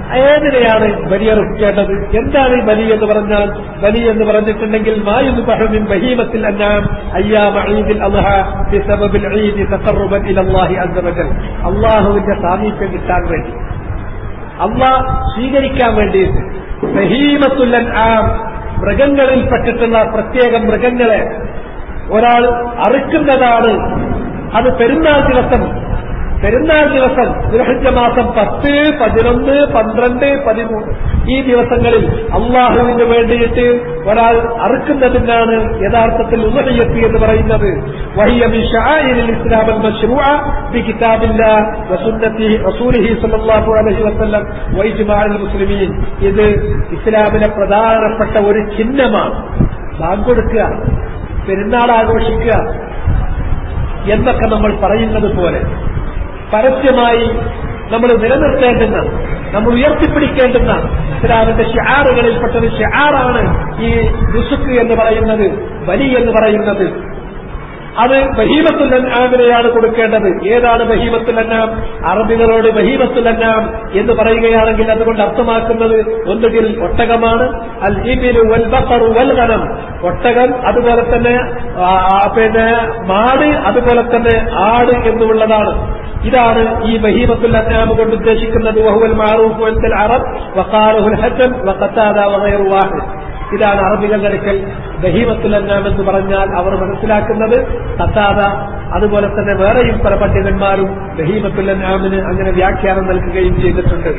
ഏതിനെയാണ് ബലിയറുക്കേണ്ടത് എന്താണ് ഈ ബലി എന്ന് പറഞ്ഞാൽ ബലി എന്ന് പറഞ്ഞിട്ടുണ്ടെങ്കിൽ മായുന്നു പഹമിൻ ബഹീമത്തിൽ അന്നാം അയ്യാം ഈദിൽ അദ്ഹ ബിസബബിൽ ഈദി തഖർറുബൻ ഇലല്ലാഹി അസ്സ വജൽ അള്ളാഹുവിന്റെ സാമീപ്യം കിട്ടാൻ വേണ്ടി അള്ളാഹ് സ്വീകരിക്കാൻ വേണ്ടിയിട്ട് ബഹീമത്തുല്ലൻ ആ മൃഗങ്ങളിൽപ്പെട്ടിട്ടുള്ള പ്രത്യേക മൃഗങ്ങളെ ഒരാൾ അറുക്കുന്നതാണ് അത് പെരുന്നാൾ ദിവസം പെരുന്നാൾ ദിവസം ദുരഹജ മാസം പത്ത് പതിനൊന്ന് പന്ത്രണ്ട് പതിമൂന്ന് ഈ ദിവസങ്ങളിൽ അള്ളാഹുവിന് വേണ്ടിയിട്ട് ഒരാൾ അറുക്കുന്നതിനാണ് യഥാർത്ഥത്തിൽ ഉമഹയ്യത്ത് എന്ന് പറയുന്നത് വഹിയ മിൻ ശആഇരിൽ ഇസ്ലാം المشروع بكتاب الله وسنته رسوله صلى الله عليه وسلم وإجماع المسلمين ഇത് ഇസ്ലാമിലെ പ്രധാനപ്പെട്ട ഒരു ചിഹ്നമാണ് ബാങ്ക് കൊടുക്കുക പെരുന്നാൾ ആഘോഷിക്കുക എന്നൊക്കെ നമ്മൾ പറയുന്നത് പോലെ പരസ്യമായി നമ്മൾ നിലനിർത്തേണ്ടുന്ന നമ്മൾ ഉയർത്തിപ്പിടിക്കേണ്ടുന്ന ഇസ്ലാമിന്റെ ഷിആറുകളിൽപ്പെട്ട ഒരു ഷിആറാണ് ഈ ദുസുക്ക് എന്ന് പറയുന്നത് ബലി എന്ന് പറയുന്നത് അത് ബഹീമത്തുൽ അന്നാമിനെയാണ് കൊടുക്കേണ്ടത് ഏതാണ് ബഹീമത്തുൽ അന്നാം അറബികളോട് ബഹീമത്തുൽ അന്നാം എന്ന് പറയുകയാണെങ്കിൽ അതുകൊണ്ട് അർത്ഥമാക്കുന്നത് ഒന്നുകിൽ ഒട്ടകമാണ് അൽ ഇബിലു വൽ ബഖറു വൽ ഗനം ഒട്ടകം അതുപോലെ തന്നെ ആ, പിന്നെ മാട് അതുപോലെ തന്നെ ആട് എന്നുള്ളതാണ് ഇതാണ് ഈ ബഹീമത്തുൽ അന്നാം കൊണ്ട് ഉദ്ദേശിക്കുന്നത് വഹുവൽ മാറൂഫ് വൽ അറബ് വഖാലുഹുൽ ഹസൻ വഖത്താദ വഗൈറു വാഹിദ് ഇതാണ് അറബികളുടെ അടുക്കൽ ബഹീമത്തുൽ അന്നാം എന്ന് പറഞ്ഞാൽ അവർ മനസ്സിലാക്കുന്നത് കത്താത അതുപോലെ തന്നെ വേറെയും പല പണ്ഡിതന്മാരും ബഹീമത്തുൽ അന്നാമിന് അങ്ങനെ വ്യാഖ്യാനം നൽകുകയും ചെയ്തിട്ടുണ്ട്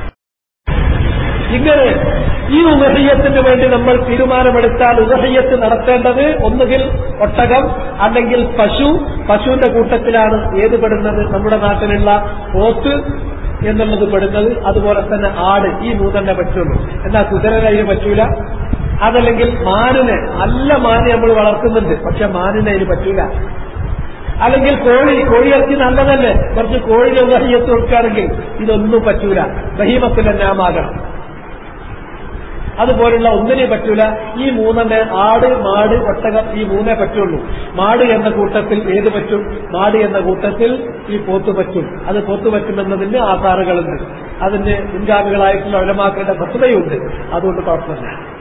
ഇങ്ങനെ ഈ ഉദഹയ്യത്തിന് വേണ്ടി നമ്മൾ തീരുമാനമെടുത്താൽ ഉദഹയ്യത്ത് നടത്തേണ്ടത് ഒന്നുകിൽ ഒട്ടകം അല്ലെങ്കിൽ പശു പശുവിന്റെ കൂട്ടത്തിലാണ് ഏത് പെടുന്നത് നമ്മുടെ നാട്ടിലുള്ള പോത്ത് എന്നുള്ളത് പെടുന്നത് അതുപോലെ തന്നെ ആട് ഈ മൂന്നെണ്ണേ പറ്റുള്ളൂ എന്നാൽ കുതിരനതിന് പറ്റൂല അതല്ലെങ്കിൽ മാനിനെ നല്ല മാന് നമ്മൾ വളർത്തുന്നുണ്ട് പക്ഷെ മാനിനെ അതിന് പറ്റൂല അല്ലെങ്കിൽ കോഴി കോഴിയിറച്ചി നല്ലതല്ലേ കുറച്ച് കോഴിയുടെ ഉദഹയ്യത്ത് കൊടുക്കുകയാണെങ്കിൽ ഇതൊന്നും പറ്റൂല ബഹീമത്തിന്റെ നാമാകണം അതുപോലുള്ള ഒന്നിനെ പറ്റൂല ഈ മൂന്നെണ്ണ ആട് മാട് ഒട്ടകം ഈ മൂന്നേ പറ്റുള്ളൂ മാട് എന്ന കൂട്ടത്തിൽ ഏത് പറ്റും മാട് എന്ന കൂട്ടത്തിൽ ഈ പോത്ത് പറ്റും അത് പോത്ത് പറ്റുമെന്നതിന് ആധാറുകളുണ്ട് അതിന് മുൻഗാമികളായിട്ടുള്ള ഒലമാക്കളുടെ ഭക്തതയുണ്ട് അതുകൊണ്ട് കുഴപ്പമില്ല